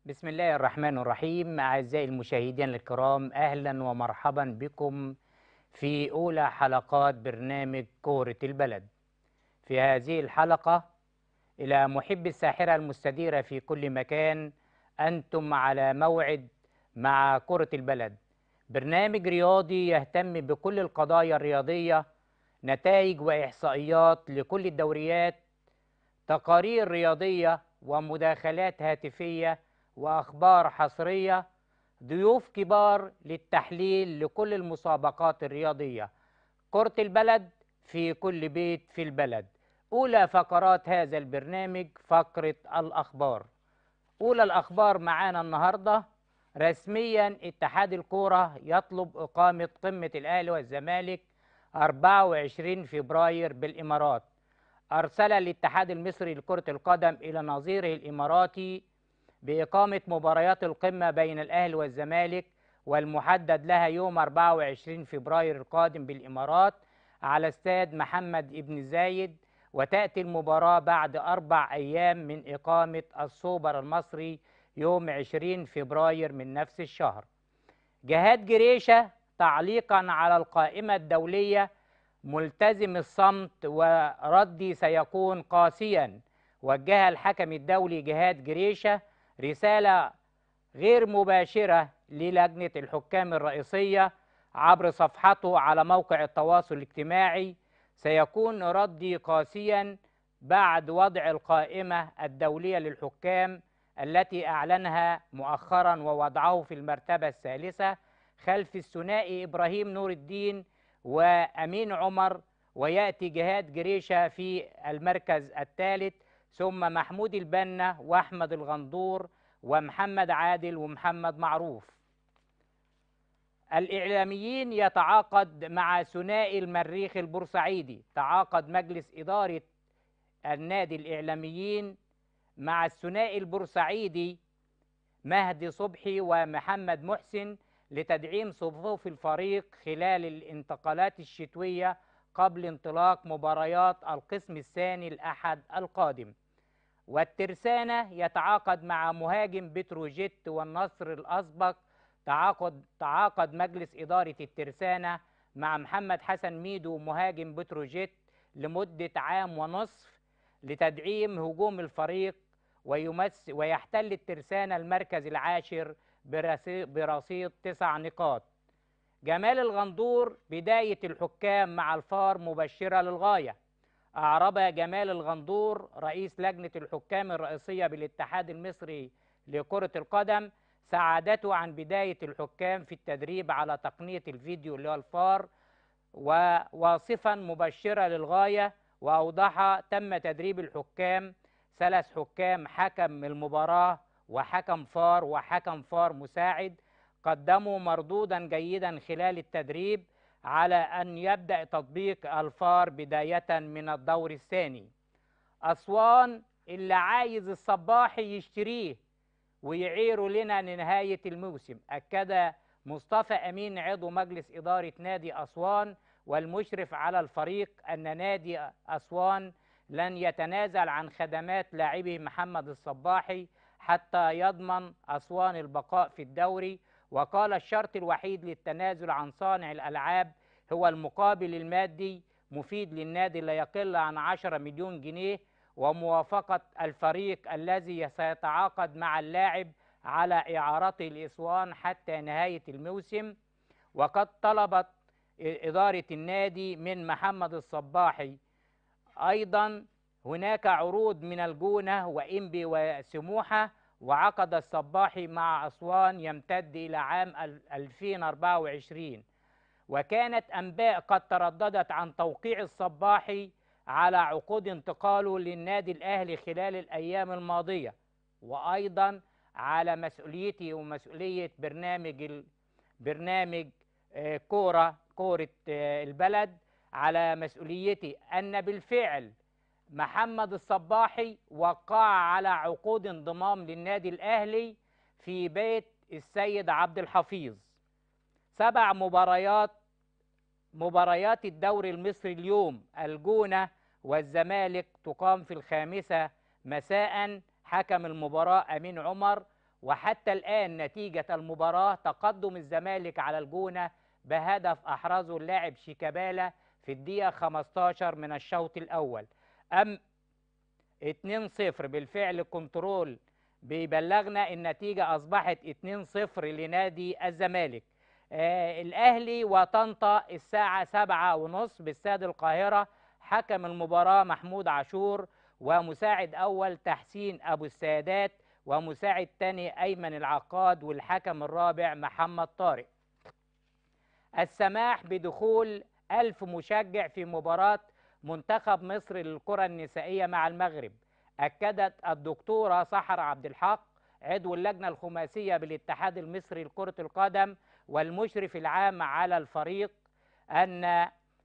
بسم الله الرحمن الرحيم أعزائي المشاهدين الكرام أهلا ومرحبا بكم في أولى حلقات برنامج كورة البلد في هذه الحلقة إلى محب الساحرة المستديرة في كل مكان أنتم على موعد مع كرة البلد برنامج رياضي يهتم بكل القضايا الرياضية نتائج وإحصائيات لكل الدوريات تقارير رياضية ومداخلات هاتفية وأخبار حصرية ضيوف كبار للتحليل لكل المسابقات الرياضية كرة البلد في كل بيت في البلد أولى فقرات هذا البرنامج فقرة الأخبار أولى الأخبار معانا النهاردة رسميا اتحاد الكورة يطلب إقامة قمة الأهلي والزمالك 24 فبراير بالإمارات أرسل الاتحاد المصري لكرة القدم إلى نظيره الإماراتي بإقامة مباريات القمة بين الأهلي والزمالك والمحدد لها يوم 24 فبراير القادم بالإمارات على استاد محمد ابن زايد وتأتي المباراة بعد أربع أيام من إقامة السوبر المصري يوم 20 فبراير من نفس الشهر جهاد جريشة تعليقا على القائمة الدولية ملتزم الصمت وردي سيكون قاسيا وجه الحكم الدولي جهاد جريشة رسالة غير مباشرة للجنة الحكام الرئيسية عبر صفحته على موقع التواصل الاجتماعي سيكون ردي قاسيا بعد وضع القائمة الدولية للحكام التي أعلنها مؤخرا ووضعه في المرتبة الثالثة خلف الثنائي إبراهيم نور الدين وأمين عمر ويأتي جهاد جريشة في المركز الثالث ثم محمود البنا وأحمد الغندور ومحمد عادل ومحمد معروف الإعلاميين يتعاقد مع ثنائي المريخ البورسعيدي تعاقد مجلس إدارة النادي الإعلاميين مع الثنائي البورسعيدي مهدي صبحي ومحمد محسن لتدعيم صفوف الفريق خلال الانتقالات الشتوية قبل انطلاق مباريات القسم الثاني الأحد القادم والترسانة يتعاقد مع مهاجم بتروجيت والنصر الأسبق تعاقد تعاقد مجلس إدارة الترسانة مع محمد حسن ميدو مهاجم بتروجيت لمدة عام ونصف لتدعيم هجوم الفريق ويمس ويحتل الترسانة المركز العاشر برصيد تسع نقاط جمال الغندور بداية الحكام مع الفار مبشرة للغاية أعرب جمال الغندور رئيس لجنة الحكام الرئيسية بالاتحاد المصري لكرة القدم سعادته عن بداية الحكام في التدريب على تقنية الفيديو اللي هو الفار وواصفا مبشرة للغاية وأوضح تم تدريب الحكام ثلاث حكام حكم المباراة وحكم فار وحكم فار مساعد قدموا مردودا جيدا خلال التدريب على أن يبدأ تطبيق الفار بداية من الدور الثاني أسوان اللي عايز الصباحي يشتريه ويعيره لنا لنهاية الموسم أكد مصطفى أمين عضو مجلس إدارة نادي أسوان والمشرف على الفريق أن نادي أسوان لن يتنازل عن خدمات لاعبه محمد الصباحي حتى يضمن أسوان البقاء في الدوري وقال الشرط الوحيد للتنازل عن صانع الألعاب هو المقابل المادي مفيد للنادي لا يقل عن 10 مليون جنيه وموافقة الفريق الذي سيتعاقد مع اللاعب على إعارته لأسوان حتى نهاية الموسم وقد طلبت إدارة النادي من محمد الصباحي أيضا هناك عروض من الجونة وإنبي وسموحة وعقد الصباحي مع أسوان يمتد إلى عام 2024 وكانت أنباء قد ترددت عن توقيع الصباحي على عقود انتقاله للنادي الأهلي خلال الأيام الماضية وأيضا على مسؤوليتي ومسؤولية برنامج برنامج كورة كورة البلد على مسؤوليتي أن بالفعل محمد الصباحي وقع على عقود انضمام للنادي الأهلي في بيت السيد عبد الحفيظ سبع مباريات مباريات الدوري المصري اليوم الجونة والزمالك تقام في الخامسة مساء حكم المباراة أمين عمر وحتى الآن نتيجة المباراة تقدم الزمالك على الجونة بهدف أحرزه اللاعب شيكابالا في الدقيقة 15 من الشوط الأول أم 2-0 بالفعل كنترول بيبلغنا النتيجة أصبحت 2-0 لنادي الزمالك آه الأهلي وطنطا الساعة سبعة ونص باستاد القاهرة حكم المباراة محمود عاشور ومساعد أول تحسين أبو السادات ومساعد تاني أيمن العقاد والحكم الرابع محمد طارق السماح بدخول ألف مشجع في مباراة منتخب مصر للكرة النسائية مع المغرب أكدت الدكتورة سحر عبد الحق عضو اللجنة الخماسية بالاتحاد المصري لكرة القدم والمشرف العام على الفريق أن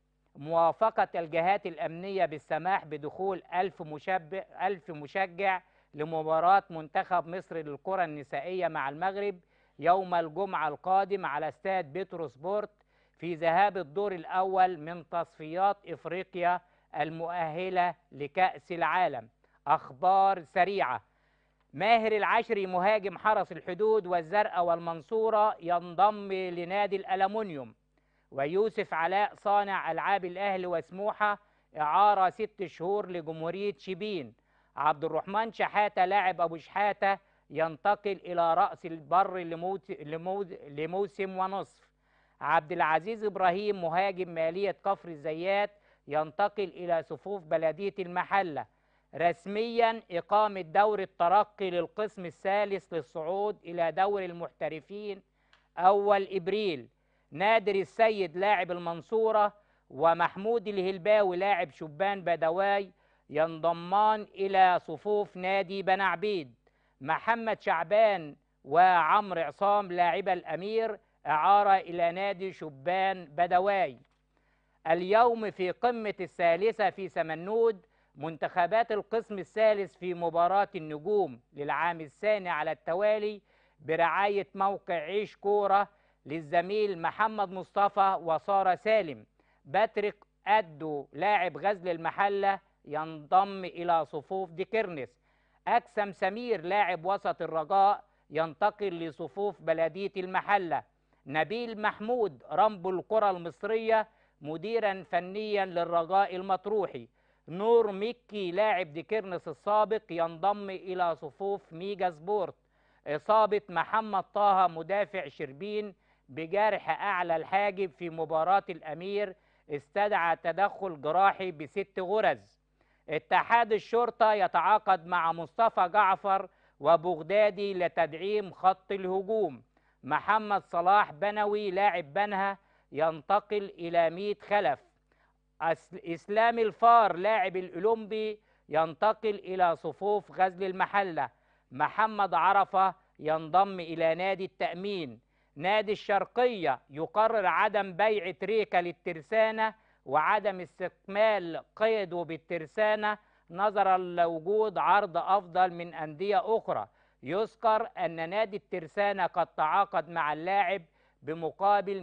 موافقة الجهات الأمنية بالسماح بدخول ألف, مشبع ألف مشجع لمباراة منتخب مصر للكرة النسائية مع المغرب يوم الجمعة القادم على استاد بيترو سبورت في ذهاب الدور الأول من تصفيات إفريقيا المؤهلة لكأس العالم أخبار سريعة ماهر العشري مهاجم حرس الحدود والزرقاء والمنصورة ينضم لنادي الألمنيوم ويوسف علاء صانع ألعاب الأهلي وسموحة إعارة ست شهور لجمهورية شبين عبد الرحمن شحاتة لاعب أبو شحاتة ينتقل إلى رأس البر لموت لموت لموسم ونصف عبد العزيز إبراهيم مهاجم مالية كفر الزيات ينتقل إلى صفوف بلدية المحلة رسميا إقامة دور الترقي للقسم الثالث للصعود إلى دور المحترفين أول إبريل نادر السيد لاعب المنصورة ومحمود الهلباوي لاعب شبان بدواي ينضمان إلى صفوف نادي بن عبيد محمد شعبان وعمرو عصام لاعب الأمير إعارة إلى نادي شبان بدواي اليوم في قمة الثالثة في سمنود منتخبات القسم الثالث في مباراة النجوم للعام الثاني على التوالي برعاية موقع عيش كورة للزميل محمد مصطفى وسارة سالم باتريك أدو لاعب غزل المحلة ينضم إلى صفوف ديكرنس أكسم سمير لاعب وسط الرجاء ينتقل لصفوف بلدية المحلة نبيل محمود رمب الكرة المصرية مديرا فنيا للرجاء المطروحي نور مكي لاعب ديكرنس السابق ينضم إلى صفوف ميجا سبورت إصابة محمد طه مدافع شربين بجرح أعلى الحاجب في مباراة الأمير استدعى تدخل جراحي بست غرز اتحاد الشرطة يتعاقد مع مصطفى جعفر وبغدادي لتدعيم خط الهجوم محمد صلاح بنوي لاعب بنها ينتقل إلى ميت خلف إسلام الفار لاعب الأولمبي ينتقل إلى صفوف غزل المحلة محمد عرفة ينضم إلى نادي التأمين نادي الشرقية يقرر عدم بيع تريكة للترسانة وعدم استكمال قيده بالترسانة نظرا لوجود عرض أفضل من أندية أخرى يذكر أن نادي الترسانة قد تعاقد مع اللاعب بمقابل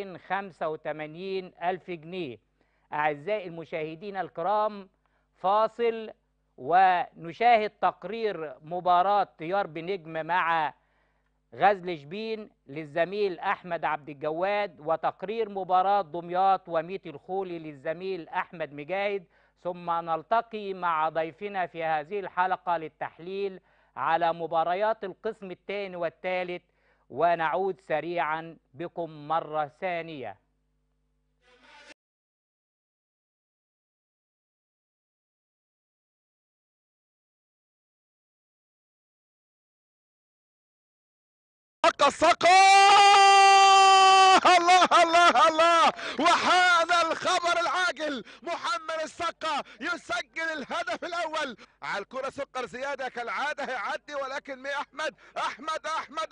285 ألف جنيه أعزائي المشاهدين الكرام فاصل ونشاهد تقرير مباراة طيار بنجم مع غزل شبين للزميل أحمد عبد الجواد وتقرير مباراة دمياط وميت الخولي للزميل أحمد مجاهد ثم نلتقي مع ضيفنا في هذه الحلقة للتحليل على مباريات القسم الثاني والثالث ونعود سريعا بكم مرة ثانية السقا السقا الله الله الله وهذا الخبر العاجل محمد السقا يسجل الهدف الاول على الكرة سكر زيادة كالعادة هيعدي ولكن مي احمد احمد احمد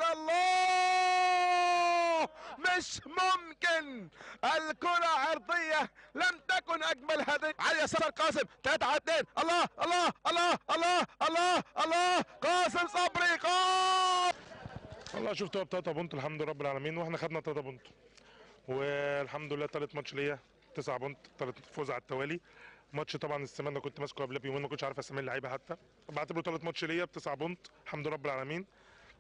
الله مش ممكن الكرة عرضية لم تكن اجمل هذه علي يسار قاسم 3 على 2 الله الله الله الله الله الله قاسم صبري قاسم والله شفت هو بتلاتة بونت الحمد لله رب العالمين واحنا خدنا تلاتة بونت والحمد لله تالت ماتش ليا تسعة بونت تالت فوز على التوالي ماتش طبعا السمان انا كنت ماسكه قبلها بيومين ما كنتش عارف اسمي اللعيبه حتى بعتبره تالت ماتش ليا بتسعة بونت الحمد لله رب العالمين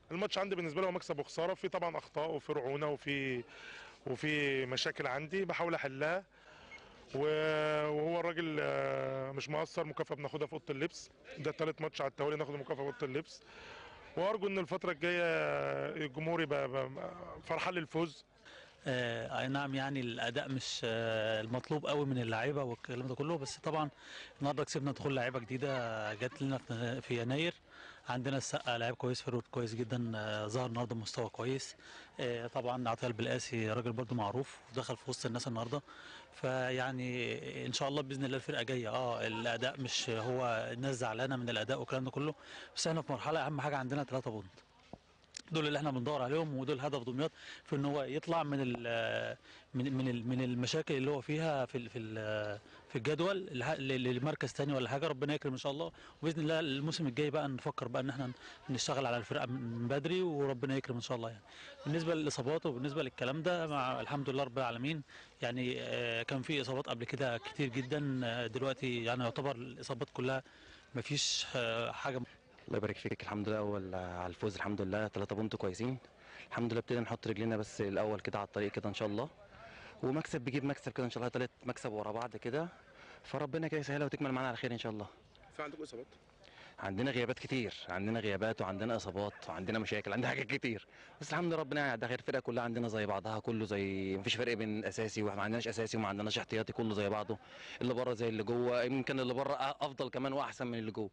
الماتش عندي بالنسبه لي هو مكسب وخساره في طبعا اخطاء وفي رعونه وفي وفي مشاكل عندي بحاول احلها و- وهو الراجل آه، مش مقصر مكافاه بناخدها في اوضه اللبس ده تالت ماتش على التوالي ناخد مكافاه في اوضه اللبس وارجو ان الفتره الجايه الجمهور يبقى يبقى فرحان للفوز آه اي نعم يعني الاداء مش آه المطلوب قوي من اللعيبه والكلام ده كله بس طبعا النهارده كسبنا دخول لعيبه جديده جت لنا في- في يناير عندنا السقا لعيب كويس فيرود كويس جدا آه ظهر النهارده بمستوى كويس آه طبعا عطيه البلقاسي راجل برضو معروف ودخل في وسط الناس النهارده فيعني ان شاء الله باذن الله الفرقه جايه اه الاداء مش هو الناس زعلانه من الاداء والكلام ده كله بس احنا في مرحله اهم حاجه عندنا 3 بونت دول اللي احنا بندور عليهم ودول هدف دمياط في ان هو يطلع من ال من من ال- من المشاكل اللي هو فيها في ال- في ال- في الجدول الح- ل- لمركز تاني ولا حاجه ربنا يكرم ان شاء الله وباذن الله الموسم الجاي بقى نفكر بقى ان احنا نشتغل على الفرقه من بدري وربنا يكرم ان شاء الله يعني بالنسبه للاصابات وبالنسبه للكلام ده مع الحمد لله رب العالمين يعني آه، كان في اصابات قبل كده كتير جدا آه، دلوقتي يعني يعتبر الاصابات كلها مفيش آه، حاجه الله يبارك فيك الحمد لله اول على الفوز الحمد لله ثلاثة بونت كويسين الحمد لله ابتدينا نحط رجلينا بس الاول كده على الطريق كده ان شاء الله ومكسب بيجيب مكسب كده ان شاء الله ثلاث مكسب ورا بعض كده فربنا كده يسهلها وتكمل معانا على خير ان شاء الله في عندكم اصابات عندنا غيابات كتير عندنا غيابات وعندنا اصابات وعندنا مشاكل عندنا حاجات كتير بس الحمد لله ربنا يعدها خير الفرقه كلها عندنا زي بعضها كله زي مفيش فرق بين اساسي وما عندناش اساسي وما عندناش احتياطي كله زي بعضه اللي بره زي اللي جوه يمكن اللي بره افضل كمان واحسن من اللي جوه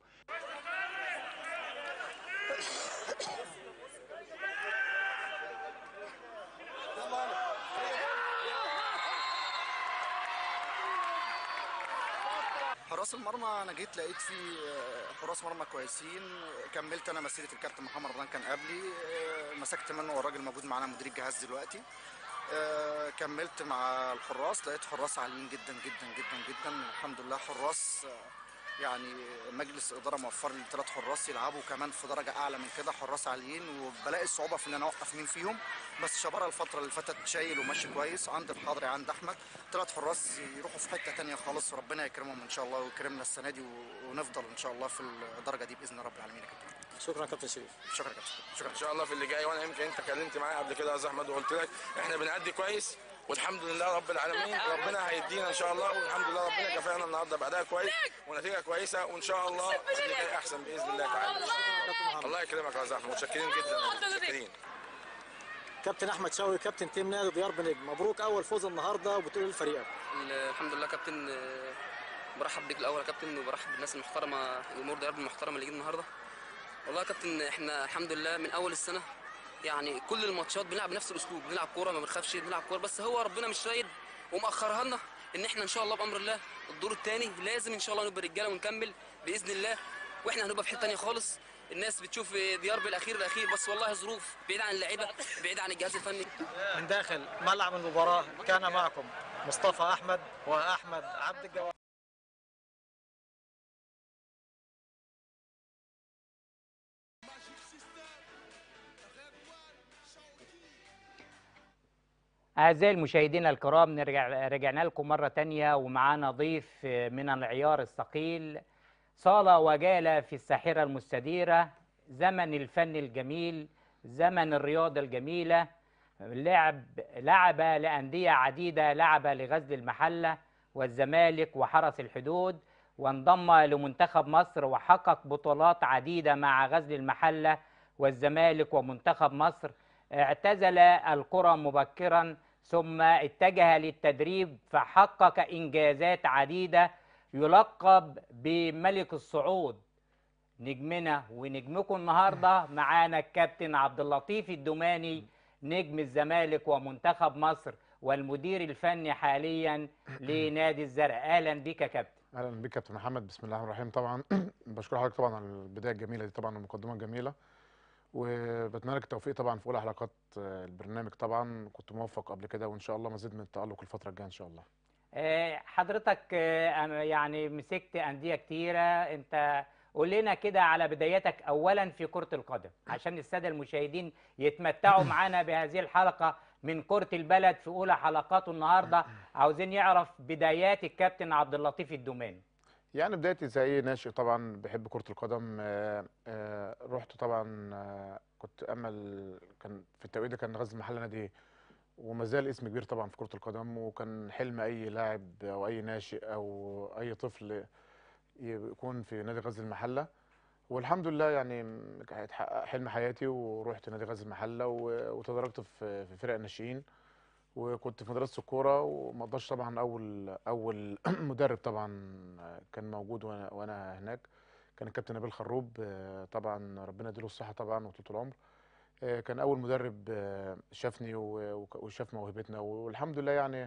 حراس المرمى انا جيت لقيت في حراس مرمى كويسين كملت انا مسيره الكابتن محمد رمضان كان قبلي آه، مسكت منه والراجل موجود معانا مدير الجهاز دلوقتي آه، كملت مع الحراس لقيت حراس عاليين جدا جدا جدا جدا الحمد لله حراس آه، يعني مجلس اداره موفر لي ثلاث حراس يلعبوا كمان في درجه اعلى من كده حراس عاليين وبلاقي الصعوبه في ان انا اوقف مين فيهم بس شبره الفتره اللي فاتت شايل وماشي كويس عند الحضري عند احمد ثلاث حراس يروحوا في حته تانية خالص وربنا يكرمهم ان شاء الله ويكرمنا السنه دي و- ونفضل ان شاء الله في الدرجه دي باذن رب العالمين يا كابتن شكرا كابتن شريف شكرا يا كابتن شكرا ان شاء الله في اللي جاي وانا يمكن انت كلمت معايا قبل كده يا استاذ احمد وقلت لك احنا بنأدي كويس والحمد لله رب العالمين ربنا هيدينا ان شاء الله والحمد لله ربنا كفانا النهارده باداء كويس ونتيجه كويسه وان شاء الله اللي جاي احسن باذن الله تعالى الله يكرمك يا استاذ احمد متشكرين جدا متشكرين كابتن احمد شوقي كابتن تيم نادي ديار بنجم مبروك اول فوز النهارده وبتقول لفريقك الحمد لله كابتن آه، برحب بيك الاول يا كابتن وبرحب بالناس المحترمه جمهور ديار المحترمه اللي جه النهارده والله يا كابتن احنا الحمد لله من اول السنه يعني كل الماتشات بنلعب بنفس الاسلوب بنلعب كوره ما بنخافش بنلعب كوره بس هو ربنا مش رايد ومأخرها لنا ان احنا ان شاء الله بامر الله الدور الثاني لازم ان شاء الله نبقى رجاله ونكمل باذن الله واحنا هنبقى في حته ثانيه خالص الناس بتشوف ديار بالاخير الاخير بس والله ظروف بعيد عن اللعيبه بعيد عن الجهاز الفني من داخل ملعب المباراه كان معكم مصطفى احمد واحمد عبد الجواد أعزائي المشاهدين الكرام نرجع رجعنا لكم مرة تانية ومعانا ضيف من العيار الثقيل صال وجال في الساحرة المستديرة زمن الفن الجميل زمن الرياضة الجميلة لعب لعب لأندية عديدة لعب لغزل المحلة والزمالك وحرس الحدود وانضم لمنتخب مصر وحقق بطولات عديدة مع غزل المحلة والزمالك ومنتخب مصر اعتزل الكرة مبكرا ثم اتجه للتدريب فحقق إنجازات عديدة يلقب بملك الصعود نجمنا ونجمكم النهارده معانا الكابتن عبد اللطيف الدماني نجم الزمالك ومنتخب مصر والمدير الفني حاليا لنادي الزرق اهلا بك يا كابتن اهلا بك كابتن محمد بسم الله الرحمن الرحيم طبعا بشكر حضرتك طبعا على البدايه الجميله دي طبعا والمقدمه الجميله وبتمنى لك التوفيق طبعا في اولى حلقات آه، البرنامج طبعا كنت موفق قبل كده وان شاء الله مزيد من التالق الفتره الجايه ان شاء الله آه، حضرتك آه، أنا يعني مسكت أندية كتيرة أنت قول لنا كده على بدايتك أولا في كرة القدم عشان السادة المشاهدين يتمتعوا معانا بهذه الحلقة من كرة البلد في أولى حلقاته النهاردة عاوزين يعرف بدايات الكابتن عبد اللطيف الدوماني يعني بدايتي زي ناشئ طبعا بحب كره القدم آه، آه، رحت طبعا آه، كنت امل كان في التوقيت ده كان غزل المحله نادي وما زال اسم كبير طبعا في كره القدم وكان حلم اي لاعب او اي ناشئ او اي طفل يكون في نادي غزل المحله والحمد لله يعني م- اتحقق حلم حياتي ورحت نادي غزل المحله و- وتدرجت في في فرق الناشئين وكنت في مدرسه الكوره وما اقدرش طبعا اول اول مدرب طبعا كان موجود وانا وانا هناك كان الكابتن نبيل خروب آه، طبعا ربنا يديله الصحه طبعا وطول العمر آه، كان اول مدرب آه، شافني و- وك- وشاف موهبتنا والحمد لله يعني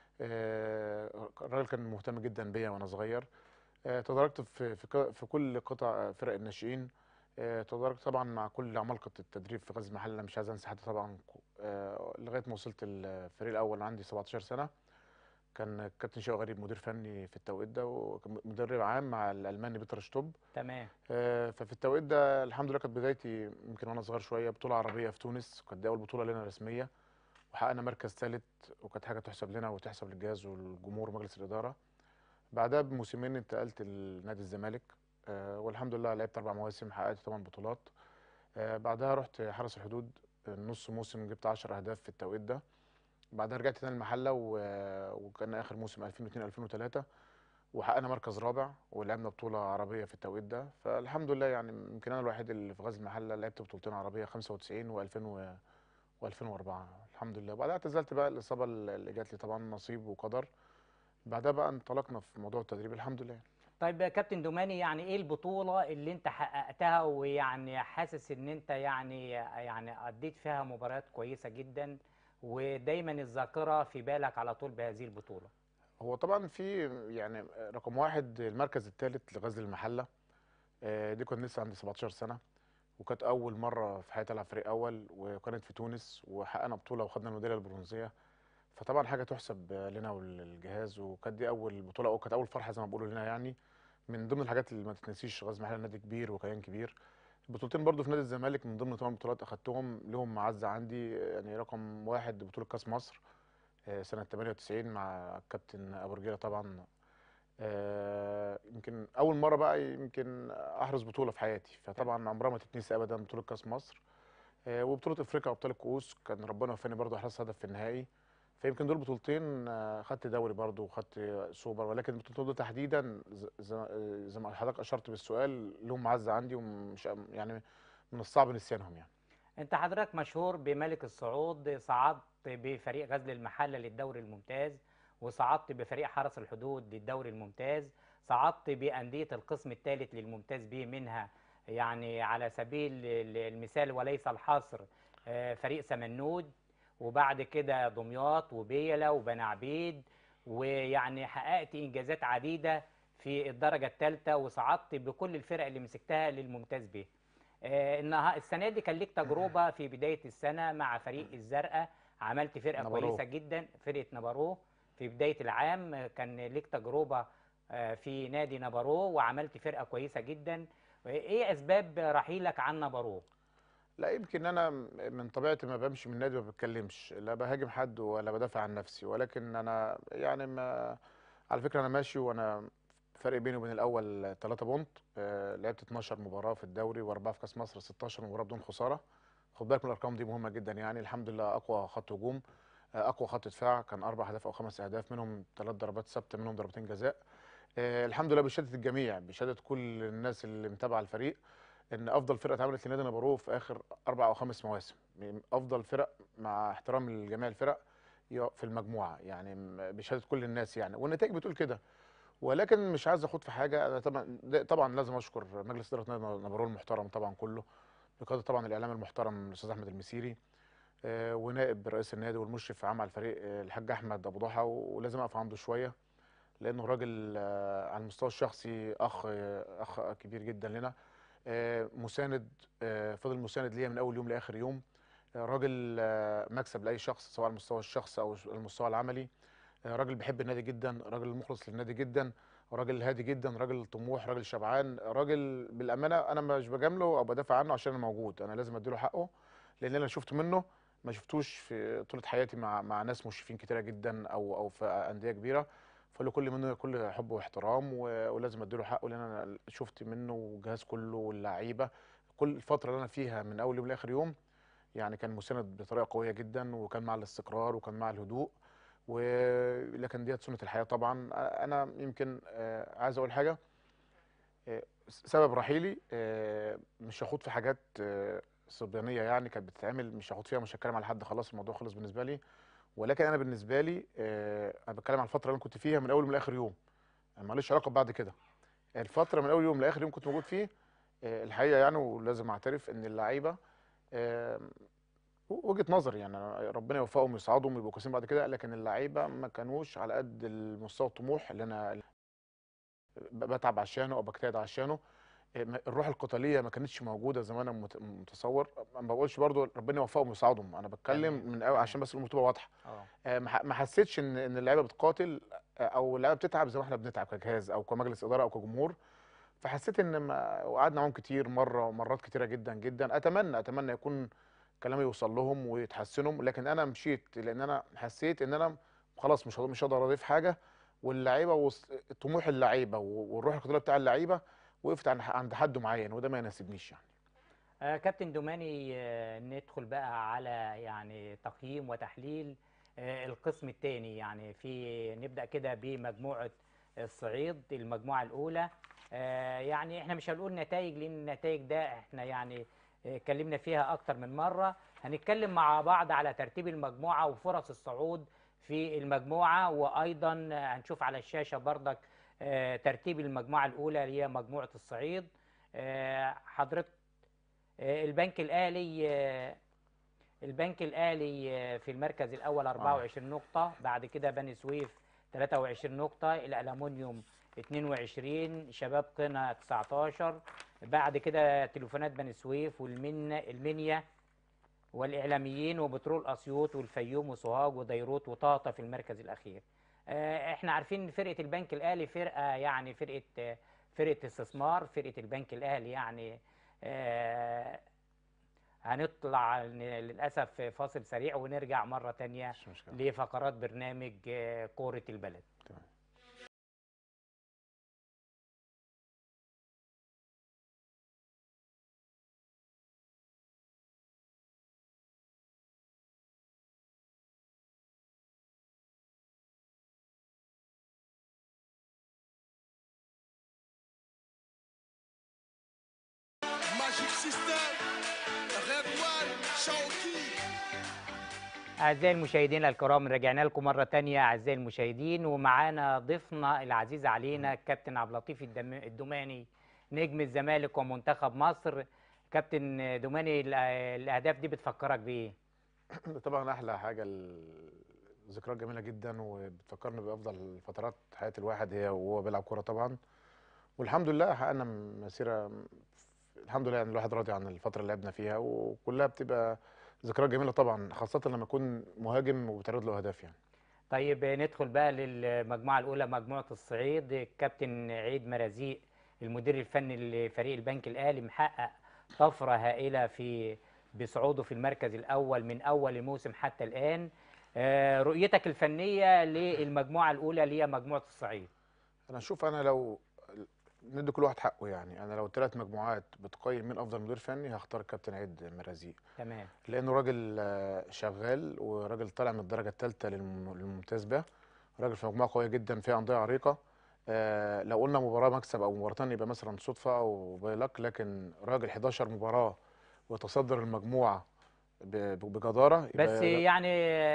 آه، الراجل كان مهتم جدا بيا وانا صغير آه، تدرجت في في ك- في كل قطع فرق الناشئين آه، تدرجت طبعا مع كل عمالقه التدريب في غزل المحله مش عايز انسى حد طبعا آه، لغايه ما وصلت الفريق الاول عندي 17 سنه كان الكابتن شوقي غريب مدير فني في التوقيت ده وكان مدرب عام مع الالماني بيتر شتوب تمام آه، ففي التوقيت ده الحمد لله كانت بدايتي يمكن وانا صغير شويه بطوله عربيه في تونس كانت دي اول بطوله لنا رسميه وحققنا مركز ثالث وكانت حاجه تحسب لنا وتحسب للجهاز والجمهور ومجلس الاداره بعدها بموسمين انتقلت لنادي الزمالك آه، والحمد لله لعبت اربع مواسم حققت ثمان بطولات آه، بعدها رحت حرس الحدود آه، نص موسم جبت 10 اهداف في التوقيت ده بعدها رجعت تاني المحله و- وكان اخر موسم 2002 2003 وحققنا مركز رابع ولعبنا بطوله عربيه في التوقيت ده فالحمد لله يعني يمكن انا الوحيد اللي في غزل المحله لعبت بطولتين عربيه 95 و2000 و2004 الحمد لله بعدها اعتزلت بقى الاصابه اللي جات لي طبعا نصيب وقدر بعدها بقى انطلقنا في موضوع التدريب الحمد لله طيب يا كابتن دوماني يعني ايه البطولة اللي انت حققتها ويعني حاسس ان انت يعني يعني اديت فيها مباريات كويسة جدا ودايما الذاكرة في بالك على طول بهذه البطولة هو طبعا في يعني رقم واحد المركز الثالث لغزل المحله آه، دي كنت لسه عندي 17 سنه وكانت اول مره في حياتي العب فريق اول وكانت في تونس وحققنا بطوله وخدنا الميداليه البرونزيه فطبعا حاجه تحسب لنا وللجهاز وكانت دي اول بطوله او كانت اول فرحه زي ما بيقولوا لنا يعني من ضمن الحاجات اللي ما تتنسيش غزل المحله نادي كبير وكيان كبير البطولتين برضو في نادي الزمالك من ضمن ثمان بطولات اخدتهم لهم معزه عندي يعني رقم واحد بطوله كاس مصر آه، سنه 98 مع الكابتن ابو رجيله طبعا آه، يمكن اول مره بقى يمكن احرز بطوله في حياتي فطبعا عمرها ما تتنسي ابدا بطوله كاس مصر آه، وبطوله افريقيا وابطال الكؤوس كان ربنا وفاني برضو احرز هدف في النهائي فيمكن دول بطولتين آه، خدت دوري برضو وخدت سوبر ولكن البطولتين دول تحديدا ز- ز- زي ما حضرتك اشرت بالسؤال لهم معزه عندي ومش يعني من الصعب نسيانهم يعني انت حضرتك مشهور بملك الصعود صعدت بفريق غزل المحله للدوري الممتاز وصعدت بفريق حرس الحدود للدوري الممتاز صعدت بانديه القسم الثالث للممتاز به منها يعني على سبيل ال- المثال وليس الحصر آه، فريق سمنود وبعد كده دمياط وبيلة وبني عبيد ويعني حققت انجازات عديده في الدرجه الثالثه وصعدت بكل الفرق اللي مسكتها للممتاز به آه، النها- السنه دي كان ليك تجربه في بدايه السنه مع فريق الزرقاء عملت فرقه نبارو. كويسه جدا فرقه نبارو في بدايه العام آه، كان ليك تجربه آه، في نادي نبارو وعملت فرقه كويسه جدا ايه اسباب رحيلك عن نبارو لا يمكن انا من طبيعتي ما بمشي من النادي ما بتكلمش لا بهاجم حد ولا بدافع عن نفسي ولكن انا يعني ما على فكره انا ماشي وانا فرق بيني وبين الاول 3 بونت آه، لعبت 12 مباراه في الدوري واربعه في كاس مصر 16 مباراه بدون خساره خد بالك من الارقام دي مهمه جدا يعني الحمد لله اقوى خط هجوم آه، اقوى خط دفاع كان اربع اهداف او خمس اهداف منهم ثلاث ضربات ثابته منهم ضربتين جزاء آه، الحمد لله بشهاده الجميع بشهاده كل الناس اللي متابعه الفريق ان افضل فرقه اتعملت لنادي نابورو في اخر اربع او خمس مواسم من افضل فرق مع احترام لجميع الفرق ي- في المجموعه يعني م- بشهاده كل الناس يعني والنتائج بتقول كده ولكن مش عايز اخوض في حاجه انا طبعا ده- طبعا لازم اشكر مجلس اداره نادي نابورو المحترم طبعا كله بقياده طبعا الاعلام المحترم الاستاذ احمد المسيري آه، ونائب رئيس النادي والمشرف عام على الفريق آه، الحاج احمد ابو ضحى ولازم اقف عنده شويه لانه راجل آه، على المستوى الشخصي اخ آه، اخ كبير جدا لنا آه، مساند آه، فضل مساند ليا من اول يوم لاخر يوم آه، راجل آه، مكسب لاي شخص سواء على المستوى الشخصي او المستوى العملي آه، راجل بيحب النادي جدا راجل مخلص للنادي جدا راجل هادي جدا راجل طموح راجل شبعان راجل بالامانه انا مش بجامله او بدافع عنه عشان انا موجود انا لازم اديله حقه لان انا شفت منه ما شفتوش في طولة حياتي مع مع ناس مشرفين كتيره جدا او او في انديه كبيره فله كل منه كل حب واحترام و- ولازم اديله حقه لان انا شفت منه الجهاز كله واللعيبه كل الفتره اللي انا فيها من اول يوم لاخر يوم يعني كان مساند بطريقه قويه جدا وكان مع الاستقرار وكان مع الهدوء ولكن ديت سنه الحياه طبعا انا يمكن آه، عايز اقول حاجه آه، سبب رحيلي آه، مش هخوض في حاجات آه، صبيانيه يعني كانت بتتعمل مش هخوض فيها مش هتكلم على حد خلاص الموضوع خلص بالنسبه لي ولكن انا بالنسبه لي آه، انا بتكلم على الفتره اللي انا كنت فيها من اول يوم لاخر يوم يعني ماليش علاقه بعد كده الفتره من اول يوم لاخر يوم كنت موجود فيه آه، الحقيقه يعني ولازم اعترف ان اللعيبه آه، وجهه نظري يعني أنا ربنا يوفقهم ويسعدهم ويبقوا كويسين بعد كده لكن اللعيبه ما كانوش على قد المستوى الطموح اللي انا ب- بتعب عشانه او بجتهد عشانه إيه، ما- الروح القتاليه ما كانتش موجوده زي ما انا مت- متصور ما بقولش برضو ربنا يوفقهم ويساعدهم انا بتكلم تمام، من أول عشان بس الامور تبقى واضحه اه آه، ما ح- ما حسيتش ان ان اللعيبه بتقاتل آه، او اللعيبه بتتعب زي ما احنا بنتعب كجهاز او كمجلس اداره او كجمهور فحسيت ان ما وقعدنا معاهم كتير مره مرات كتيره جدا جدا اتمنى اتمنى يكون كلامي يوصل لهم ويتحسنوا لكن انا مشيت لان انا حسيت ان انا خلاص مش هقدر- مش هقدر اضيف حاجه واللعيبه وص- طموح اللعيبه و- والروح القتاليه بتاع اللعيبه وقفت عند عند حد معين وده ما يناسبنيش يعني آه، كابتن دوماني آه، ندخل بقى على يعني تقييم وتحليل آه، القسم الثاني يعني في نبدأ كده بمجموعة الصعيد المجموعة الأولى آه، يعني احنا مش هنقول نتائج لأن النتائج ده احنا يعني آه، اتكلمنا فيها أكتر من مرة هنتكلم مع بعض على ترتيب المجموعة وفرص الصعود في المجموعة وأيضا هنشوف على الشاشة بردك آه، ترتيب المجموعة الأولى اللي هي مجموعة الصعيد آه، حضرتك آه، البنك الأهلي آه، البنك الأهلي آه، في المركز الأول 24 نقطة بعد كده بني سويف 23 نقطة الألمونيوم 22 شباب قنا 19 بعد كده تليفونات بني سويف والمن المنيا والإعلاميين وبترول أسيوط والفيوم وسوهاج وديروت وطاطا في المركز الأخير آه، احنا عارفين إن فرقة البنك الأهلي فرقة يعني فرقة آه، فرقة استثمار فرقة البنك الأهلي يعني آه، هنطلع ن- للأسف فاصل سريع ونرجع مرة تانية مش مشكله لفقرات برنامج آه، كورة البلد تمام. ماجيك سيستم غدوان شوقي أعزائي المشاهدين الكرام رجعنا لكم مرة تانية أعزائي المشاهدين ومعانا ضيفنا العزيز علينا الكابتن عبد اللطيف الدم- الدوماني نجم الزمالك ومنتخب مصر كابتن دوماني الأ- الأهداف دي بتفكرك بإيه؟ طبعا احلى حاجه ال- ذكريات جميله جدا وبتفكرني بافضل فترات حياه الواحد هي وهو بيلعب كوره طبعا والحمد لله حققنا مسيره الحمد لله يعني الواحد راضي عن الفتره اللي لعبنا فيها وكلها بتبقى ذكريات جميله طبعا خاصه لما يكون مهاجم وبتعرض له اهداف يعني طيب ندخل بقى للمجموعة الأولى مجموعة الصعيد الكابتن عيد مرازيق المدير الفني لفريق البنك الأهلي محقق طفرة هائلة في بصعوده في المركز الأول من أول الموسم حتى الآن آه، رؤيتك الفنية للمجموعة الأولى اللي هي مجموعة الصعيد انا اشوف انا لو ندي كل واحد حقه يعني انا لو ثلاث مجموعات بتقيم مين افضل مدير فني هختار الكابتن عيد مرازيق تمام لانه راجل آه، شغال وراجل طالع من الدرجه الثالثه للممتاز به راجل في مجموعه قويه جدا فيها انديه عريقه آه، لو قلنا مباراه مكسب او مباراتين يبقى مثلا صدفه او بايلك لكن راجل 11 مباراه وتصدر المجموعه ب- بجداره يبقى بس يعني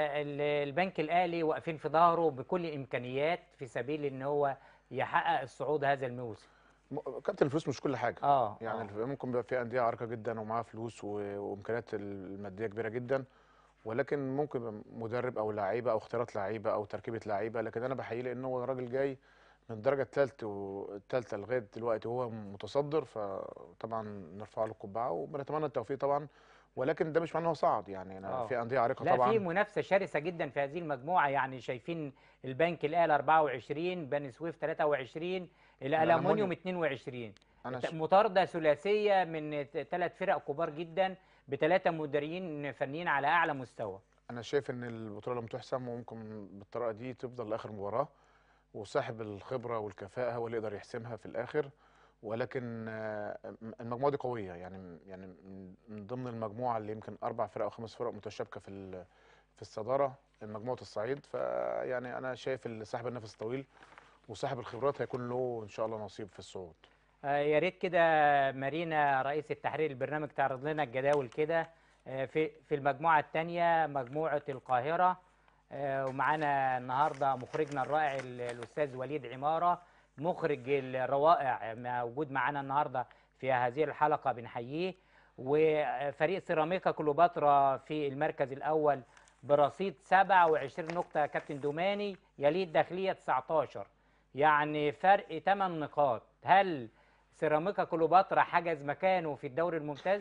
ال- البنك الأهلي واقفين في ظهره بكل الإمكانيات في سبيل إن هو يحقق الصعود هذا الموسم م- كابتن الفلوس مش كل حاجه اه يعني آه. الف- ممكن يبقى في انديه عريقه جدا ومعاها فلوس و- وامكانيات الماديه كبيره جدا ولكن ممكن يبقى مدرب او لعيبه او اختيارات لعيبه او تركيبه لعيبه لكن انا بحييه لان هو راجل جاي من الدرجه الثالثه والثالثه لغايه دلوقتي وهو متصدر فطبعا نرفع له القبعه وبنتمنى التوفيق طبعا ولكن ده مش معناه هو صعد يعني انا آه. في انديه عريقه لا في طبعا منافسه شرسه جدا في هذه المجموعه يعني شايفين البنك الاهلي 24 بني سويف 23 الالومنيوم 22 انا ت- ش... مطارده ثلاثيه من ثلاث فرق كبار جدا بثلاثه مديرين فنيين على اعلى مستوى انا شايف ان البطوله لم تحسم وممكن بالطريقه دي تفضل لاخر مباراه وصاحب الخبره والكفاءه هو اللي يقدر يحسمها في الاخر ولكن آه، المجموعه دي قويه يعني يعني من- من ضمن المجموعه اللي يمكن اربع فرق او خمس فرق متشابكه في ال- في الصداره مجموعه الصعيد فيعني انا شايف اللي صاحب النفس الطويل وصاحب الخبرات هيكون له ان شاء الله نصيب في الصعود آه، يا ريت كده مارينا رئيس التحرير البرنامج تعرض لنا الجداول كده آه، في في المجموعة الثانية مجموعة القاهرة آه، ومعانا النهارده مخرجنا الرائع ال- الأستاذ وليد عمارة مخرج الروائع موجود معانا النهارده في هذه الحلقة بنحييه وفريق سيراميكا كليوباترا في المركز الأول برصيد 27 نقطة يا كابتن دوماني يليه الداخلية 19 يعني فرق 8 نقاط هل سيراميكا كليوباترا حجز مكانه في الدوري الممتاز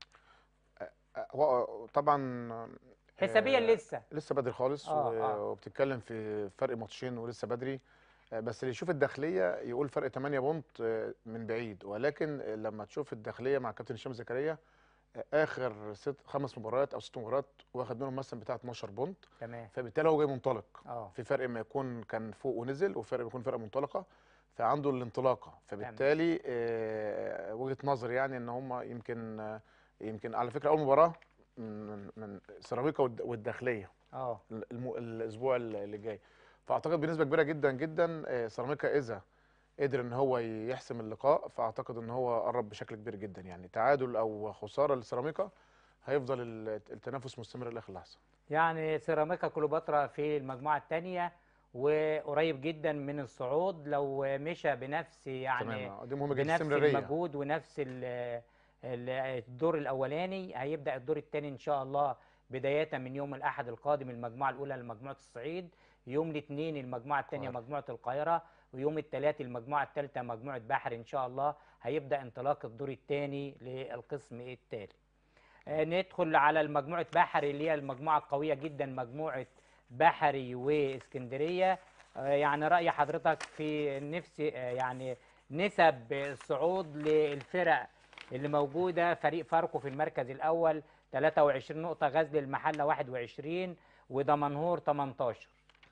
آه، هو طبعا حسابيا آه، لسه لسه بدري خالص آه، و- آه. وبتتكلم في فرق ماتشين ولسه بدري آه، بس اللي يشوف الداخليه يقول فرق 8 بونت آه، من بعيد ولكن لما تشوف الداخليه مع كابتن هشام زكريا آه، اخر ست خمس مباريات او ست مباريات واخد منهم مثلا بتاع 12 بونت تمام فبالتالي هو جاي منطلق اه في فرق ما يكون كان فوق ونزل وفرق ما يكون فرقه منطلقه فعنده الانطلاقه فبالتالي آه، وجهه نظري يعني ان هم يمكن آه، يمكن على فكره اول مباراه من من سيراميكا والد- والداخليه اه الم- الاسبوع اللي جاي فاعتقد بنسبه كبيره جدا جدا آه، سيراميكا اذا قدر ان هو يحسم اللقاء فاعتقد ان هو قرب بشكل كبير جدا يعني تعادل او خساره لسيراميكا هيفضل ال- التنافس مستمر لاخر لحظه يعني سيراميكا كليوباترا في المجموعة الثانية وقريب جدا من الصعود لو مشى بنفس يعني تمام آه، دي مهمه جدا بنفس استمراريه المجهود ونفس ال- ال- الدور الاولاني هيبدا الدور الثاني ان شاء الله بدايه من يوم الاحد القادم المجموعه الاولى لمجموعه الصعيد يوم الاثنين المجموعه الثانيه القاهرة. مجموعه القاهره ويوم الثلاث المجموعه الثالثه مجموعه بحر ان شاء الله هيبدا انطلاق الدور الثاني للقسم الثالث آه، ندخل على المجموعه بحر اللي هي المجموعه القويه جدا مجموعه بحري واسكندريه آه، يعني راي حضرتك في نفس آه، يعني نسب الصعود للفرق اللي موجوده فريق فاركو في المركز الاول 23 نقطه غزل المحله 21 ودمنهور 18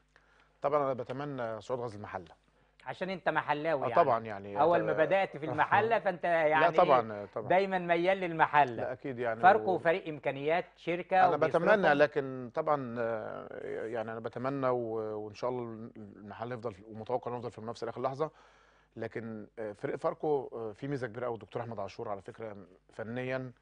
طبعا انا بتمنى صعود غزل المحله عشان انت محلاوي آه يعني طبعا يعني اول ما آه، بدات في المحله فانت يعني لا إيه، طبعا طبعا دايما ميال للمحله لا اكيد يعني فاركو و- فريق امكانيات شركه انا بتمنى وبيصرفوا. لكن طبعا آه، يعني انا بتمنى و- وان شاء الله المحل يفضل ومتوقع انه يفضل في المنافسه لاخر لحظه لكن آه، فريق فاركو آه، فيه ميزه كبيره قوي الدكتور احمد عاشور على فكره فنيا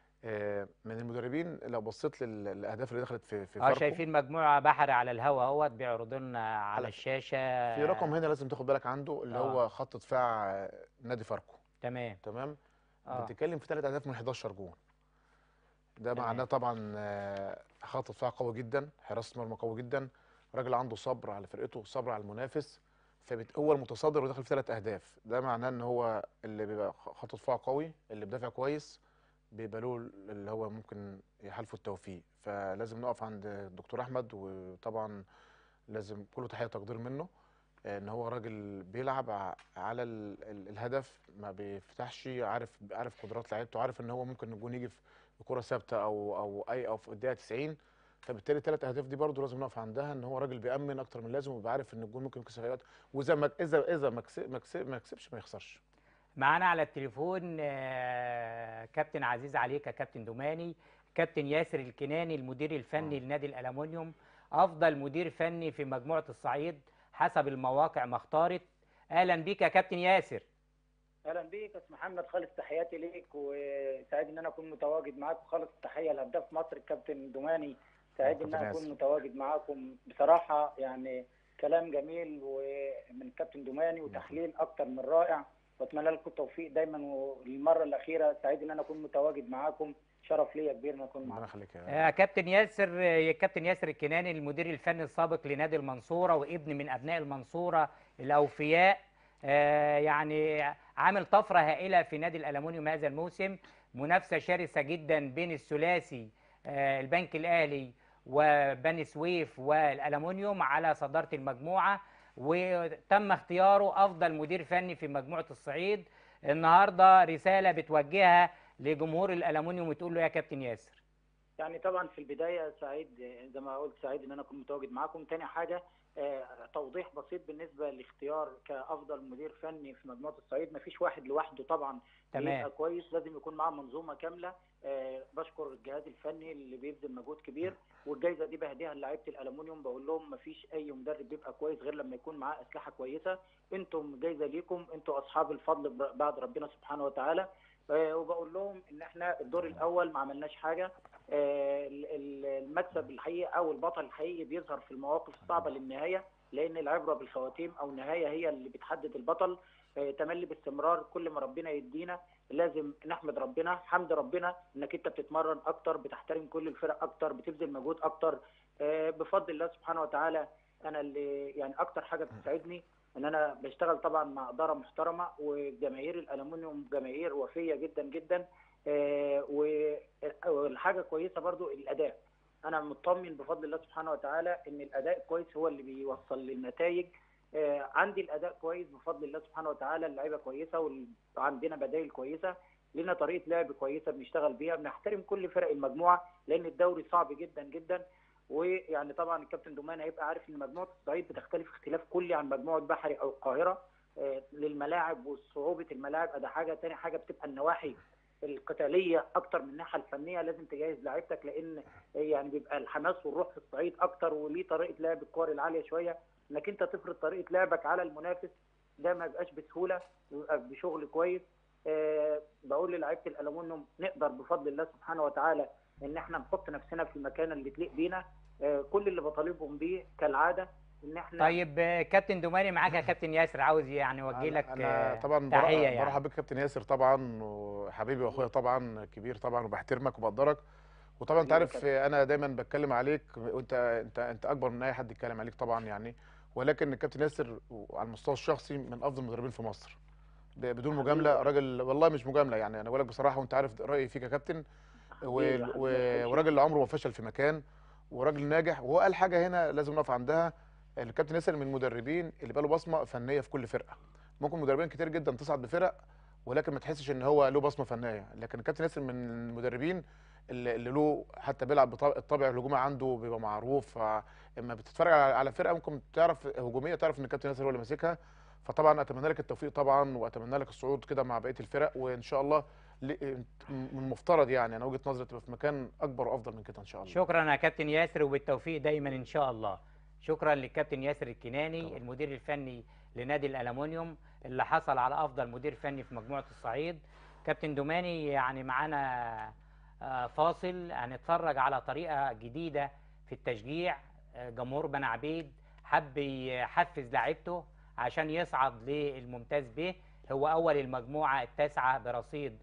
آه، من المدربين لو بصيت لل- للاهداف اللي دخلت في في اه فاركو شايفين مجموعه بحر على الهوا اهوت بيعرضوا لنا على على- الشاشه في رقم هنا لازم تاخد بالك عنده اللي آه. هو خط دفاع آه، نادي فاركو تمام تمام اه بتتكلم في ثلاث اهداف من 11 جون ده تمام. معناه طبعا آه، خط دفاع قوي جدا حراسه مرمى قوي جدا راجل عنده صبر على فرقته صبر على المنافس فبت... هو المتصدر وداخل في ثلاث اهداف ده معناه ان هو اللي بيبقى خ- خط دفاع قوي اللي بيدافع كويس بيبقى له اللي هو ممكن يحالفه التوفيق فلازم نقف عند الدكتور احمد وطبعا لازم كله تحيه وتقدير منه آه، ان هو راجل بيلعب ع- على ال... ال... الهدف ما بيفتحش عارف عارف قدرات لعيبته عارف ان هو ممكن الجون يجي في في كره ثابته او او اي او في الدقيقه 90 فبالتالي الثلاث اهداف دي برضه لازم نقف عندها ان هو راجل بيامن اكتر من اللازم وبيبقى عارف ان الجون ممكن يكسب في اي وقت واذا ما اذا اذا ما كسب ما كسب ما كسبش ما يخسرش معانا على التليفون آه، كابتن عزيز عليك يا كابتن دوماني كابتن ياسر الكناني المدير الفني لنادي الألمونيوم أفضل مدير فني في مجموعة الصعيد حسب المواقع ما اختارت أهلا بيك يا كابتن ياسر اهلا بيك يا أستاذ محمد خالص تحياتي ليك وسعيد ان انا اكون متواجد معاك وخالص التحيه لهداف مصر الكابتن دوماني سعيد ان كابتن انا اكون ياسر. متواجد معاكم بصراحه يعني كلام جميل ومن كابتن دوماني وتحليل اكتر من رائع واتمنى لكم التوفيق دايما والمره الاخيره سعيد ان انا اكون متواجد معاكم شرف ليا كبير ان اكون معاكم ربنا يخليك يا آه، كابتن ياسر آه، كابتن ياسر الكناني المدير الفني السابق لنادي المنصورة وابن من أبناء المنصورة الأوفياء آه، يعني عامل طفرة هائلة في نادي الألمونيوم هذا الموسم منافسة شرسة جدا بين الثلاثي آه، البنك الأهلي وبني سويف والألمونيوم على صدارة المجموعة وتم اختياره أفضل مدير فني في مجموعة الصعيد النهاردة رسالة بتوجهها لجمهور الألمونيوم وتقول له يا كابتن ياسر يعني طبعا في البدايه سعيد آه، زي ما قلت سعيد ان انا اكون متواجد معاكم تاني حاجه آه، توضيح بسيط بالنسبه لاختيار كافضل مدير فني في مجموعه الصعيد مفيش واحد لوحده طبعا تمام. بيبقى كويس لازم يكون معاه منظومه كامله آه، بشكر الجهاز الفني اللي بيبذل مجهود كبير والجائزه دي بهديها للاعيبه الالومنيوم بقول لهم مفيش اي مدرب بيبقى كويس غير لما يكون معاه اسلحه كويسه انتم جايزه ليكم انتم اصحاب الفضل ب- بعد ربنا سبحانه وتعالى آه، وبقول لهم ان احنا الدور الاول ما عملناش حاجه آه، ال- ال- المكسب الحقيقي او البطل الحقيقي بيظهر في المواقف الصعبه للنهايه لان العبره بالخواتيم او النهايه هي اللي بتحدد البطل آه، تملي باستمرار كل ما ربنا يدينا لازم نحمد ربنا حمد ربنا انك انت بتتمرن اكتر بتحترم كل الفرق اكتر بتبذل مجهود اكتر آه، بفضل الله سبحانه وتعالى انا اللي يعني اكتر حاجه بتسعدني ان انا بشتغل طبعا مع اداره محترمه وجماهير الالومنيوم جماهير وفيه جدا جدا آه، و- والحاجه كويسه برضو الاداء انا مطمن بفضل الله سبحانه وتعالى ان الاداء كويس هو اللي بيوصل للنتائج آه، عندي الاداء كويس بفضل الله سبحانه وتعالى اللعيبه كويسه وعندنا بدائل كويسه لنا طريقه لعب كويسه بنشتغل بيها بنحترم كل فرق المجموعه لان الدوري صعب جدا جدا ويعني طبعا الكابتن دومان هيبقى عارف ان مجموعه الصعيد بتختلف اختلاف كلي عن مجموعه بحري او القاهره آه، للملاعب وصعوبه الملاعب ده حاجه تاني حاجه بتبقى النواحي القتاليه اكتر من الناحيه الفنيه لازم تجهز لعيبتك لان يعني بيبقى الحماس والروح في الصعيد اكتر وليه طريقه لعب الكور العاليه شويه انك انت تفرض طريقه لعبك على المنافس ده ما بيبقاش بسهوله بيبقى بشغل كويس أه بقول للاعيبه الالومنيوم نقدر بفضل الله سبحانه وتعالى ان احنا نحط نفسنا في المكان اللي تليق بينا أه كل اللي بطالبهم بيه كالعاده ان احنا طيب آه، كابتن دوماني معاك يا كابتن ياسر عاوز يعني اوجه لك انا آه، طبعا تحيه برحب يعني برحب بك كابتن ياسر طبعا وحبيبي واخويا طبعا كبير طبعا وبحترمك وبقدرك وطبعا انت حبيبي يا عارف كابتن. انا دايما بتكلم عليك وانت انت انت اكبر من اي حد يتكلم عليك طبعا يعني ولكن الكابتن ياسر على المستوى الشخصي من افضل المدربين في مصر ب- بدون حبيبي. مجامله راجل والله مش مجامله يعني انا بقول لك بصراحه وانت عارف رايي فيك يا كابتن و- حبيبي، حبيبي، و- شكراً. وراجل عمره ما فشل في مكان وراجل ناجح وهو قال حاجه هنا لازم نقف عندها الكابتن ياسر من المدربين اللي بقى له بصمه فنيه في كل فرقه ممكن مدربين كتير جدا تصعد بفرق ولكن ما تحسش ان هو له بصمه فنيه لكن الكابتن ياسر من المدربين اللي اللي له حتى بيلعب بطبع الطابع الهجومي عنده بيبقى معروف اما بتتفرج على على فرقه ممكن تعرف هجوميه تعرف ان الكابتن ياسر هو اللي ماسكها فطبعا اتمنى لك التوفيق طبعا واتمنى لك الصعود كده مع بقيه الفرق وان شاء الله ل- من المفترض يعني انا وجهه نظري تبقى في مكان اكبر وافضل من كده ان شاء الله شكرا يا كابتن ياسر وبالتوفيق دايما ان شاء الله شكرا للكابتن ياسر الكناني طبعا. المدير الفني لنادي الالومنيوم اللي حصل على افضل مدير فني في مجموعه الصعيد كابتن دوماني يعني معانا آه، فاصل هنتفرج على طريقه جديده في التشجيع آه، جمهور بني عبيد حب يحفز لاعيبته عشان يصعد للممتاز به هو اول المجموعه التاسعه برصيد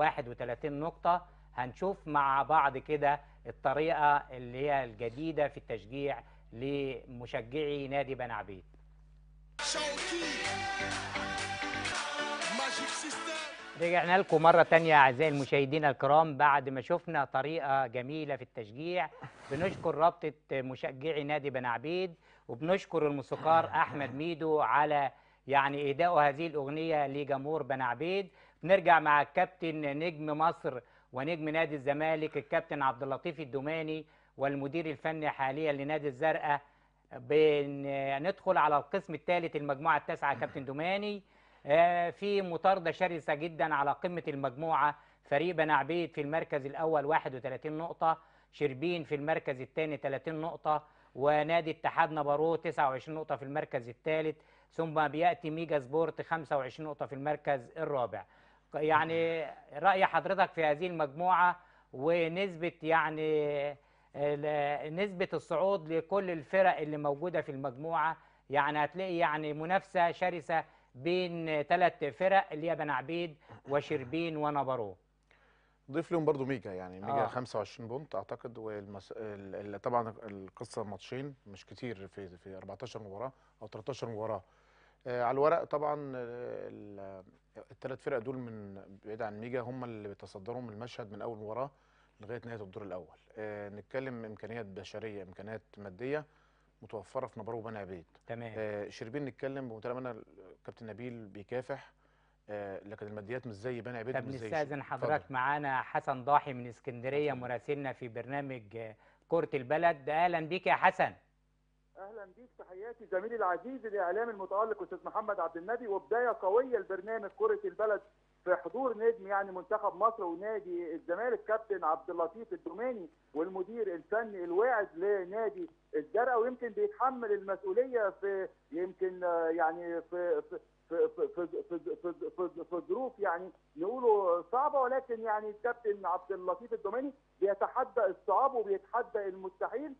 31 نقطه هنشوف مع بعض كده الطريقه اللي هي الجديده في التشجيع لمشجعي نادي بني عبيد رجعنا لكم مرة تانية أعزائي المشاهدين الكرام بعد ما شفنا طريقة جميلة في التشجيع بنشكر رابطة مشجعي نادي بني عبيد وبنشكر الموسيقار أحمد ميدو على يعني إهداء هذه الأغنية لجمهور بني عبيد بنرجع مع الكابتن نجم مصر ونجم نادي الزمالك الكابتن عبد اللطيف الدوماني والمدير الفني حاليا لنادي الزرقاء بندخل على القسم الثالث المجموعة التاسعة كابتن دوماني آه، في مطاردة شرسة جدا على قمة المجموعة فريق بني عبيد في المركز الأول 31 نقطة شربين في المركز الثاني 30 نقطة ونادي اتحاد نبارو 29 نقطة في المركز الثالث ثم بيأتي ميجا سبورت 25 نقطة في المركز الرابع يعني رأي حضرتك في هذه المجموعة ونسبة يعني ال- نسبة الصعود لكل الفرق اللي موجودة في المجموعة يعني هتلاقي يعني منافسة شرسة بين ثلاث فرق اللي هي بني عبيد وشربين ونبارو ضيف لهم برضو ميجا يعني ميجا آه. آه. 25 بونت اعتقد والمس... ال... ال... طبعا القصه ماتشين مش كتير في في 14 مباراه او 13 مباراه آه على الورق طبعا الثلاث فرق دول من بعيد عن ميجا هم اللي بيتصدروا من المشهد من اول مباراه لغايه نهايه الدور الاول آه نتكلم امكانيات بشريه امكانيات ماديه متوفره في نبارو وبني عبيد تمام آه شربين نتكلم بمنتهى الامانه الكابتن نبيل بيكافح آه، لكن الماديات مش زي بني عبيد طب مش زي نستأذن اتفضل. حضرتك معانا حسن ضاحي من اسكندرية مراسلنا في برنامج آه، كرة البلد أهلا بك يا حسن اهلا بيك تحياتي زميلي العزيز الاعلامي المتالق استاذ محمد عبد النبي وبدايه قويه لبرنامج كره البلد في حضور نجم يعني منتخب مصر ونادي الزمالك كابتن عبد اللطيف الدوماني والمدير الفني الواعد لنادي الزرقاء ويمكن بيتحمل المسؤوليه في يمكن آه، يعني في في في في في في, في, في, في ظروف يعني نقوله صعبه ولكن يعني الكابتن عبد اللطيف الدوماني بيتحدى الصعاب وبيتحدى المستحيل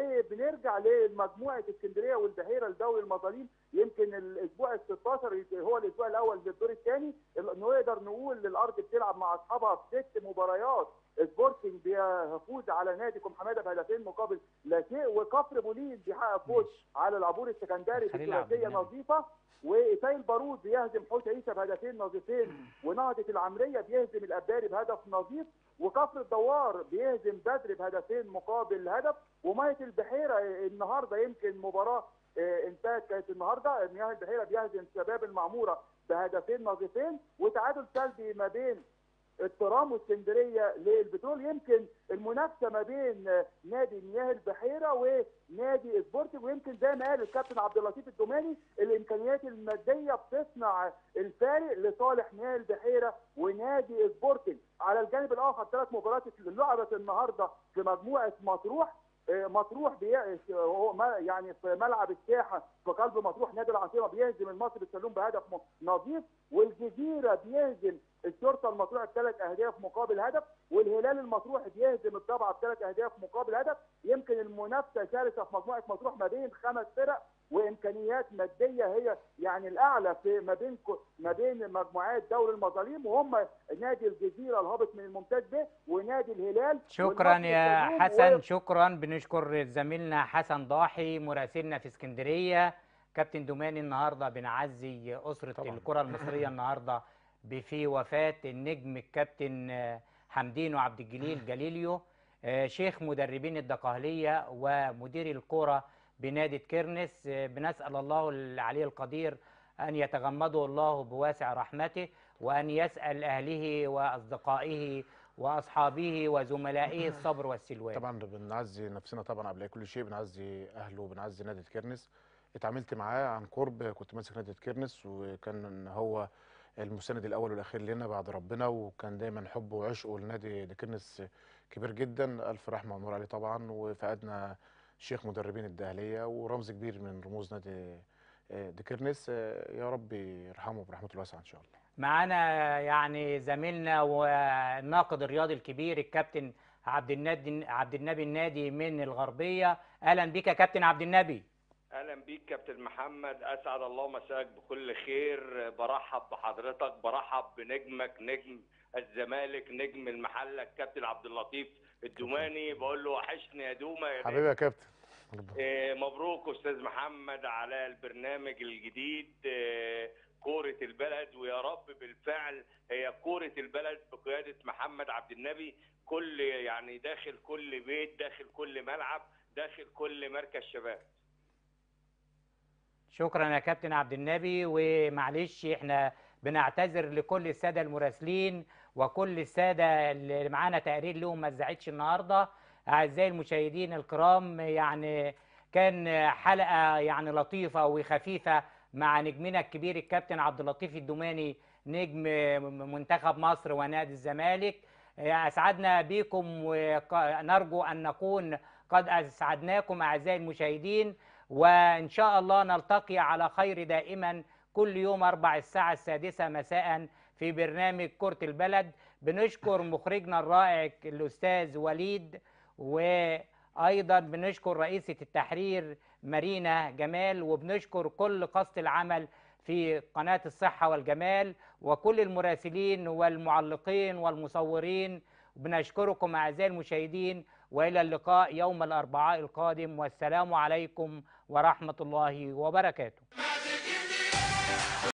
وبنرجع لمجموعه اسكندريه والبحيره لدوري المظالم يمكن الاسبوع ال 16 هو الاسبوع الاول للدور الثاني نقدر نقول للارض بتلعب مع اصحابها في ست مباريات سبورتنج بيفوز على نادي كوم حماده بهدفين مقابل لا شيء وكفر بوليس بيحقق فوز على العبور السكندري خليل عبد بثلاثيه المنعم. نظيفه وإيتاي البارود بيهزم حوت عيسى بهدفين نظيفين ونهضة العمرية بيهزم الأباري بهدف نظيف وكفر الدوار بيهزم بدر بهدفين مقابل هدف ومية البحيرة النهاردة يمكن مباراة آه، انتهت كانت النهارده مياه البحيرة بيهزم شباب المعمورة بهدفين نظيفين وتعادل سلبي ما بين الترام واسكندريه للبترول يمكن المنافسه ما بين آه، نادي مياه البحيره ونادي سبورتنج ويمكن زي ما قال الكابتن عبد اللطيف الدوماني الامكانيات الماديه بتصنع الفارق لصالح مياه البحيره ونادي سبورتنج على الجانب الاخر ثلاث مباريات اللي لعبت النهارده في مجموعه مطروح آه، مطروح بي... هو ما- يعني في ملعب الساحه في قلب مطروح نادي العاصمه بيهزم المصري السلوم بهدف م- نظيف والجزيره بيهزم الشرطه المطروح بثلاث اهداف مقابل هدف والهلال المطروح بيهزم الضبعه بثلاث اهداف مقابل هدف يمكن المنافسه شرسه في مجموعه مطروح ما بين خمس فرق وامكانيات ماديه هي يعني الاعلى في ما بين كو- ما بين مجموعات دوري المظالم وهم نادي الجزيره الهابط من الممتاز به ونادي الهلال شكرا والمصري يا السلوم حسن شكرا بنشكر زميلنا حسن ضاحي مراسلنا في اسكندريه كابتن دوماني النهارده بنعزي اسره طبعاً. الكره المصريه النهارده في وفاه النجم الكابتن آه، حمدين وعبد الجليل جليليو آه، شيخ مدربين الدقهليه ومدير الكره بنادي كيرنس آه، بنسال الله العلي القدير ان يتغمده الله بواسع رحمته وان يسال اهله واصدقائه واصحابه وزملائه الصبر والسلوان طبعا بنعزي نفسنا طبعا قبل كل شيء بنعزي اهله وبنعزي نادي كيرنس اتعاملت معاه عن قرب كنت ماسك نادي كيرنس وكان هو المساند الاول والاخير لنا بعد ربنا وكان دايما حبه وعشقه لنادي دي كيرنس كبير جدا الف رحمه ونور عليه طبعا وفقدنا شيخ مدربين الدهليه ورمز كبير من رموز نادي آه، دي كيرنس آه، يا رب يرحمه برحمته الواسعه ان شاء الله معانا يعني زميلنا والناقد الرياضي الكبير الكابتن عبد النادي عبد النبي النادي من الغربيه اهلا بك يا كابتن عبد النبي اهلا بيك كابتن محمد اسعد الله مساك بكل خير برحب بحضرتك برحب بنجمك نجم الزمالك نجم المحله الكابتن عبد اللطيف الدوماني بقول له وحشني يا دوما يا حبيبي يا كابتن إيه، مبروك استاذ محمد على البرنامج الجديد إيه، كورة البلد ويا رب بالفعل هي كورة البلد بقيادة محمد عبد النبي كل يعني داخل كل بيت داخل كل ملعب داخل كل مركز شباب شكرا يا كابتن عبد النبي ومعلش احنا بنعتذر لكل الساده المراسلين وكل الساده اللي معانا تقرير لهم ما اتذاعتش النهارده اعزائي المشاهدين الكرام يعني كان حلقه يعني لطيفه وخفيفه مع نجمنا الكبير الكابتن عبد اللطيف الدوماني نجم منتخب مصر ونادي الزمالك اسعدنا بكم ونرجو ان نكون قد اسعدناكم اعزائي المشاهدين وإن شاء الله نلتقي على خير دائما كل يوم أربع الساعة السادسة مساء في برنامج كرة البلد بنشكر مخرجنا الرائع الأستاذ وليد وأيضا بنشكر رئيسة التحرير مارينا جمال وبنشكر كل قصد العمل في قناة الصحة والجمال وكل المراسلين والمعلقين والمصورين بنشكركم أعزائي المشاهدين وإلى اللقاء يوم الأربعاء القادم والسلام عليكم ورحمة الله وبركاته